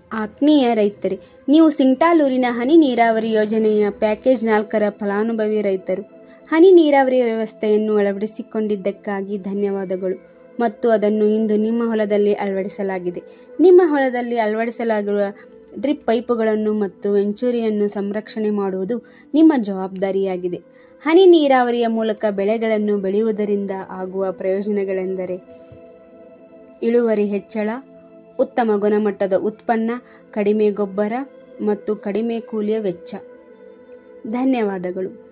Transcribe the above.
ಆತ್ಮೀಯ ರೈತರೇ ನೀವು ಸಿಂಗ್ಟಾಲೂರಿನ ಹನಿ ನೀರಾವರಿ ಯೋಜನೆಯ ಪ್ಯಾಕೇಜ್ ನಾಲ್ಕರ ಫಲಾನುಭವಿ ರೈತರು ಹನಿ ನೀರಾವರಿ ವ್ಯವಸ್ಥೆಯನ್ನು ಅಳವಡಿಸಿಕೊಂಡಿದ್ದಕ್ಕಾಗಿ ಧನ್ಯವಾದಗಳು ಮತ್ತು ಅದನ್ನು ಇಂದು ನಿಮ್ಮ ಹೊಲದಲ್ಲಿ ಅಳವಡಿಸಲಾಗಿದೆ ನಿಮ್ಮ ಹೊಲದಲ್ಲಿ ಅಳವಡಿಸಲಾಗಿರುವ ಡ್ರಿಪ್ ಪೈಪುಗಳನ್ನು ಮತ್ತು ವೆಂಚೂರಿಯನ್ನು ಸಂರಕ್ಷಣೆ ಮಾಡುವುದು ನಿಮ್ಮ ಜವಾಬ್ದಾರಿಯಾಗಿದೆ ಹನಿ ನೀರಾವರಿಯ ಮೂಲಕ ಬೆಳೆಗಳನ್ನು ಬೆಳೆಯುವುದರಿಂದ ಆಗುವ ಪ್ರಯೋಜನಗಳೆಂದರೆ ಇಳುವರಿ ಹೆಚ್ಚಳ ಉತ್ತಮ ಗುಣಮಟ್ಟದ ಉತ್ಪನ್ನ ಕಡಿಮೆ ಗೊಬ್ಬರ ಮತ್ತು ಕಡಿಮೆ ಕೂಲಿಯ ವೆಚ್ಚ ಧನ್ಯವಾದಗಳು